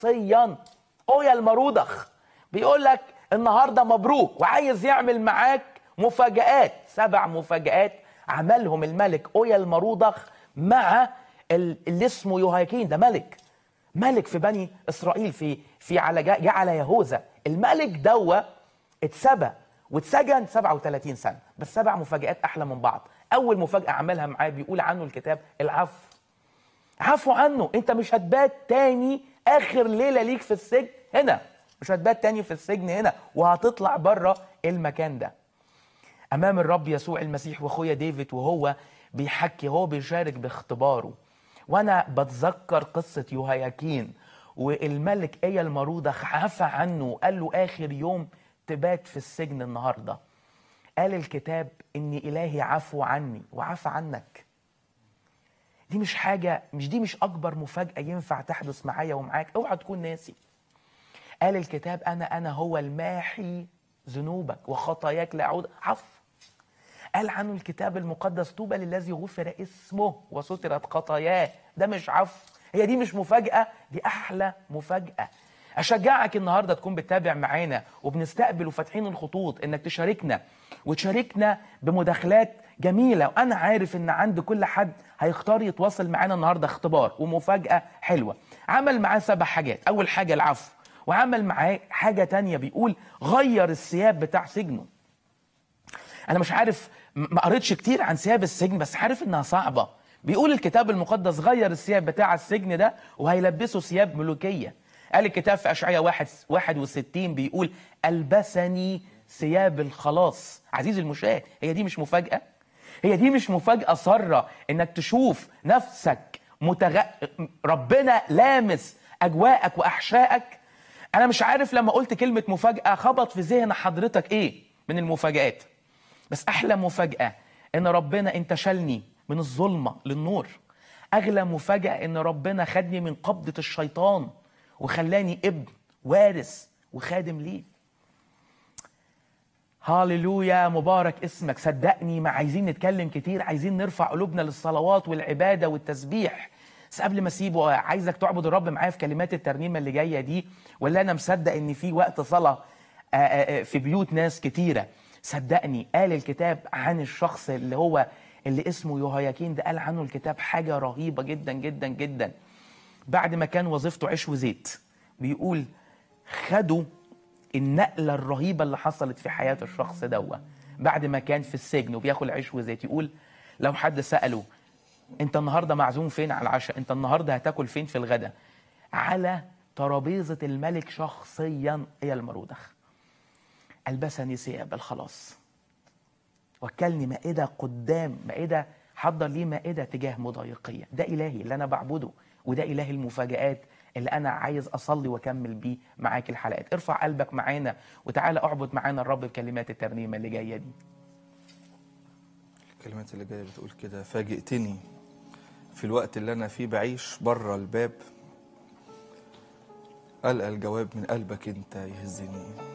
شخصيا اويا المرودخ بيقول لك النهارده مبروك وعايز يعمل معاك مفاجآت سبع مفاجآت عملهم الملك اويا المرودخ مع ال- اللي اسمه يوهاكين ده ملك ملك في بني اسرائيل في في على جا- جه على يهوذا الملك دوا اتسبى واتسجن 37 سنه بس سبع مفاجآت احلى من بعض اول مفاجاه عملها معاه بيقول عنه الكتاب العفو عفوا عنه انت مش هتبات تاني اخر ليله ليك في السجن هنا مش هتبات تاني في السجن هنا وهتطلع بره المكان ده امام الرب يسوع المسيح واخويا ديفيد وهو بيحكي هو بيشارك باختباره وانا بتذكر قصه يوهياكين والملك ايا المرودخ عفى عنه وقال له اخر يوم تبات في السجن النهارده قال الكتاب ان الهي عفو عني وعفى عنك دي مش حاجه مش دي مش اكبر مفاجاه ينفع تحدث معايا ومعاك اوعى تكون ناسي قال الكتاب انا انا هو الماحي ذنوبك وخطاياك لا اعود عفو قال عنه الكتاب المقدس طوبى للذي غفر اسمه وسترت خطاياه ده مش عفو هي دي مش مفاجأة دي أحلى مفاجأة أشجعك النهاردة تكون بتتابع معانا وبنستقبل وفاتحين الخطوط إنك تشاركنا وتشاركنا بمداخلات جميلة وأنا عارف إن عند كل حد هيختار يتواصل معانا النهاردة اختبار ومفاجأة حلوة عمل معاه سبع حاجات أول حاجة العفو وعمل معاه حاجة تانية بيقول غير الثياب بتاع سجنه انا مش عارف م- ما قريتش كتير عن ثياب السجن بس عارف انها صعبه بيقول الكتاب المقدس غير الثياب بتاع السجن ده وهيلبسه ثياب ملوكيه قال الكتاب في اشعياء واحد 61 بيقول البسني ثياب الخلاص عزيزي المشاهد هي دي مش مفاجاه هي دي مش مفاجاه ساره انك تشوف نفسك متغ... ربنا لامس اجواءك واحشائك انا مش عارف لما قلت كلمه مفاجاه خبط في ذهن حضرتك ايه من المفاجآت بس احلى مفاجاه ان ربنا انتشلني من الظلمه للنور اغلى مفاجاه ان ربنا خدني من قبضه الشيطان وخلاني ابن وارث وخادم ليه هاليلويا مبارك اسمك صدقني ما عايزين نتكلم كتير عايزين نرفع قلوبنا للصلوات والعباده والتسبيح بس قبل ما اسيبه عايزك تعبد الرب معايا في كلمات الترنيمه اللي جايه دي ولا انا مصدق ان في وقت صلاه آه، آه، آه، في بيوت ناس كتيره صدقني قال الكتاب عن الشخص اللي هو اللي اسمه يوهياكين ده قال عنه الكتاب حاجه رهيبه جدا جدا جدا بعد ما كان وظيفته عيش وزيت بيقول خدوا النقلة الرهيبة اللي حصلت في حياة الشخص دوا بعد ما كان في السجن وبياكل عيش وزيت يقول لو حد سأله انت النهاردة معزوم فين على العشاء انت النهاردة هتاكل فين في الغداء على ترابيزة الملك شخصيا هي المرودخ ألبسني ثياب الخلاص وكلني مائدة قدام مائدة حضر لي مائدة تجاه مضايقية ده إلهي اللي أنا بعبده وده إله المفاجآت اللي أنا عايز أصلي وأكمل بيه معاك الحلقات ارفع قلبك معانا وتعالى أعبد معانا الرب بكلمات الترنيمة اللي جاية دي الكلمات اللي جايه بتقول كده فاجئتني في الوقت اللي انا فيه بعيش بره الباب ألقى الجواب من قلبك انت يهزني